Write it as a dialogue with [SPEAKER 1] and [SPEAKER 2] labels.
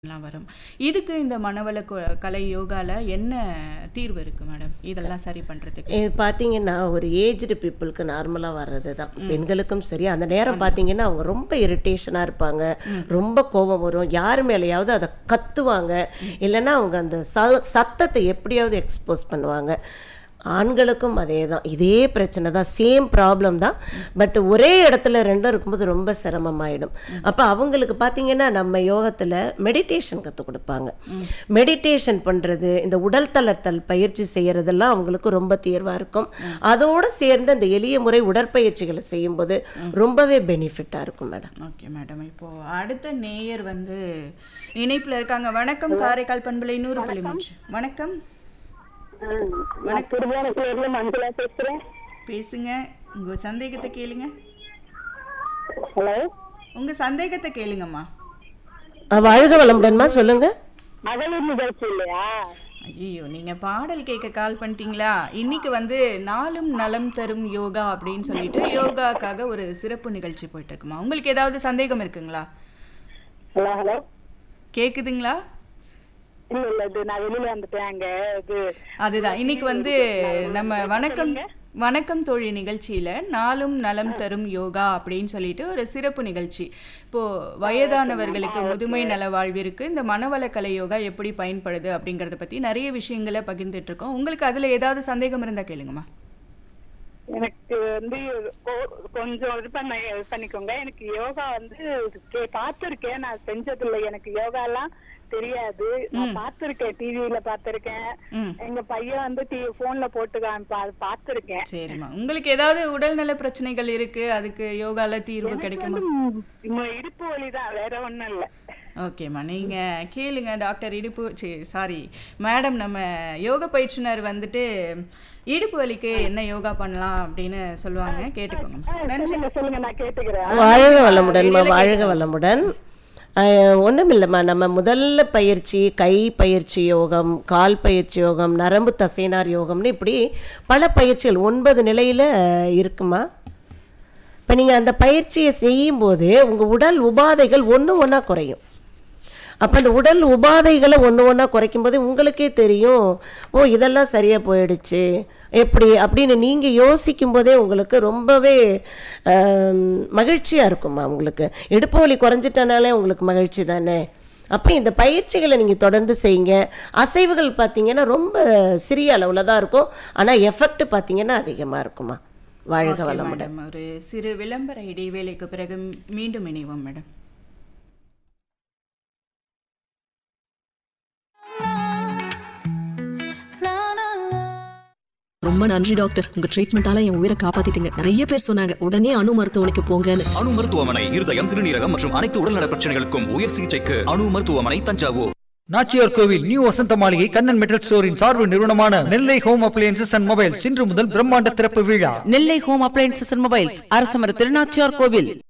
[SPEAKER 1] எல்லாம் வரும் இதுக்கு இந்த மனவள கு- கலை யோகால என்ன தீர்வு இருக்கு மேடம் இதெல்லாம் சரி பண்றதுக்கு
[SPEAKER 2] இது பார்த்தீங்கன்னா ஒரு ஏஜ்டு பீப்புளுக்கு நார்மலாக வர்றது தான் பெண்களுக்கும் சரி அந்த நேரம் பார்த்தீங்கன்னா அவங்க ரொம்ப இரிட்டேஷனாக இருப்பாங்க ரொம்ப கோபம் வரும் யார் மேலேயாவது அதை கத்துவாங்க இல்லைன்னா அவங்க அந்த ச சத்தத்தை எப்படியாவது எக்ஸ்போஸ் பண்ணுவாங்க ஆண்களுக்கும் அதே தான் இதே பிரச்சனை தான் சேம் ப்ராப்ளம் தான் பட் ஒரே இடத்துல ரெண்டும் இருக்கும்போது ரொம்ப சிரமமாயிடும் அப்போ அவங்களுக்கு பார்த்தீங்கன்னா நம்ம யோகத்தில் மெடிடேஷன் கற்றுக் கொடுப்பாங்க மெடிடேஷன் பண்ணுறது இந்த உடல் தளர்த்தல் பயிற்சி செய்கிறதெல்லாம் அவங்களுக்கு ரொம்ப தீர்வாக இருக்கும் அதோடு சேர்ந்து அந்த எளிய முறை உடற்பயிற்சிகளை செய்யும்போது ரொம்பவே பெனிஃபிட்டாக இருக்கும் மேடம்
[SPEAKER 1] ஓகே மேடம் இப்போ அடுத்த நேயர் வந்து இணைப்புல இருக்காங்க வணக்கம் காரைக்கால் பண்பலை நூறு புள்ளி மூன்று வணக்கம்
[SPEAKER 3] நான் திருவாரூர்ல மஞ்சளா பேசுறேன்
[SPEAKER 1] பேசுங்க உங்க சந்தேகத்தை கேளுங்க
[SPEAKER 3] ஹலோ
[SPEAKER 1] உங்க சந்தேகத்தை கேளுங்கம்மா
[SPEAKER 2] வாழ்க வளமுடன்மா சொல்லுங்க
[SPEAKER 3] மகளிர் நிகழ்ச்சி இல்லையா
[SPEAKER 1] ஐயோ நீங்க பாடல் கேட்க கால் பண்ணிட்டீங்களா இன்னைக்கு வந்து நாளும் நலம் தரும் யோகா அப்படின்னு சொல்லிட்டு யோகாக்காக ஒரு சிறப்பு நிகழ்ச்சி போயிட்டு இருக்குமா உங்களுக்கு ஏதாவது சந்தேகம் இருக்குங்களா
[SPEAKER 3] ஹலோ ஹலோ
[SPEAKER 1] கேக்குதுங்களா
[SPEAKER 3] இல்ல இல்ல இது நான் வெளியில வந்துட்டேன் அங்க இது
[SPEAKER 1] அதுதான் இன்னைக்கு வந்து நம்ம வணக்கம் வணக்கம் தோழி நிகழ்ச்சியில நாளும் நலம் தரும் யோகா அப்படின்னு சொல்லிட்டு ஒரு சிறப்பு நிகழ்ச்சி இப்போ வயதானவர்களுக்கு முதுமை நல வாழ்விற்கு இந்த மனவளக்கலை யோகா எப்படி பயன்படுது அப்படிங்கறத பத்தி நிறைய விஷயங்களை பகிர்ந்துட்டு இருக்கோம் உங்களுக்கு அதுல ஏதாவது சந்தேகம் இருந்தா கேளுங்கம்மா
[SPEAKER 3] எனக்கு வந்து கொ- கொஞ்சம் இது பண்ண இது பண்ணிக்கோங்க எனக்கு யோகா வந்து கே- பார்த்திருக்கேன் நான் செஞ்சது இல்லை எனக்கு யோகா எல்லாம் தெரியாது நான் பார்த்திருக்கேன் டிவியில பார்த்திருக்கேன்
[SPEAKER 1] ம்
[SPEAKER 3] எங்க பையன் வந்து டி போன்ல போட்டு காமிப்பா அது பார்த்திருக்கேன்
[SPEAKER 1] சரிம்மா உங்களுக்கு ஏதாவது உடல்நல பிரச்சனைகள் இருக்கு அதுக்கு யோகால தீர்வு கிடைக்குமா
[SPEAKER 3] ம், இடுப்பு வலி தான் வேற ஒண்ணும் இல்ல
[SPEAKER 1] ஓகேம்மா நீங்க கேளுங்க டாக்டர் இடுப்பு சாரி மேடம் நம்ம யோக பயிற்றுனர் வந்துட்டு இடுப்பு வலிக்கு என்ன யோகா பண்ணலாம் அப்படின்னு சொல்லுவாங்க கேட்டுக்கோங்க நன்றி
[SPEAKER 3] சொல்லுங்க சொல்லுங்க நான் கேட்டுக்கிறேன்
[SPEAKER 2] வாழ்க வளமுடன்மா வாழ்க வளமுடன் ஒன்றும் இல்லைம்மா நம்ம முதல்ல பயிற்சி கை பயிற்சி யோகம் கால் பயிற்சி யோகம் நரம்பு தசைனார் யோகம்னு இப்படி பல பயிற்சிகள் ஒன்பது நிலையில் இருக்குமா இப்போ நீங்கள் அந்த பயிற்சியை செய்யும்போது உங்கள் உடல் உபாதைகள் ஒன்று ஒன்றா குறையும் அப்போ அந்த உடல் உபாதைகளை ஒன்று ஒன்றா குறைக்கும் போது உங்களுக்கே தெரியும் ஓ இதெல்லாம் சரியாக போயிடுச்சு எப்படி அப்படின்னு நீங்கள் யோசிக்கும் போதே உங்களுக்கு ரொம்பவே மகிழ்ச்சியாக இருக்குமா உங்களுக்கு இடுப்பு வலி குறைஞ்சிட்டனாலே உங்களுக்கு மகிழ்ச்சி தானே அப்போ இந்த பயிற்சிகளை நீங்கள் தொடர்ந்து செய்யுங்க அசைவுகள் பார்த்தீங்கன்னா ரொம்ப சிறிய அளவில் தான் இருக்கும் ஆனால் எஃபெக்ட் பார்த்தீங்கன்னா அதிகமாக இருக்குமா வாழ்க
[SPEAKER 1] ஓகே,
[SPEAKER 2] வளமுடன்
[SPEAKER 1] மேடம் ஒரு சிறு விளம்பர இடைவேளைக்கு பிறகு மீண்டும் இணைவோம் மேடம்
[SPEAKER 4] ரொம்ப நன்றி டாக்டர் உங்க ட்ரீட்மெண்டால என் உயிரை காப்பாத்திட்டீங்க நிறைய பேர் சொன்னாங்க உடனே அணு மருத்துவமனைக்கு போங்கன்னு
[SPEAKER 5] அணு மருத்துவமனை இருதயம் சிறுநீரகம் மற்றும் அனைத்து உடல்நல பிரச்சனைகளுக்கும் உயர் சிகிச்சைக்கு அணு மருத்துவமனை தஞ்சாவூர்
[SPEAKER 6] நாச்சியார் கோவில் நியூ வசந்த மாளிகை கண்ணன் மெட்டல் ஸ்டோரின் சார்பு நிறுவனமான Nellai home appliances and mobiles இன்று முதல் பிரம்மாண்ட திறப்பு விழா
[SPEAKER 7] Nellai home appliances and mobiles அரசமர திருநாச்சியார் கோவில்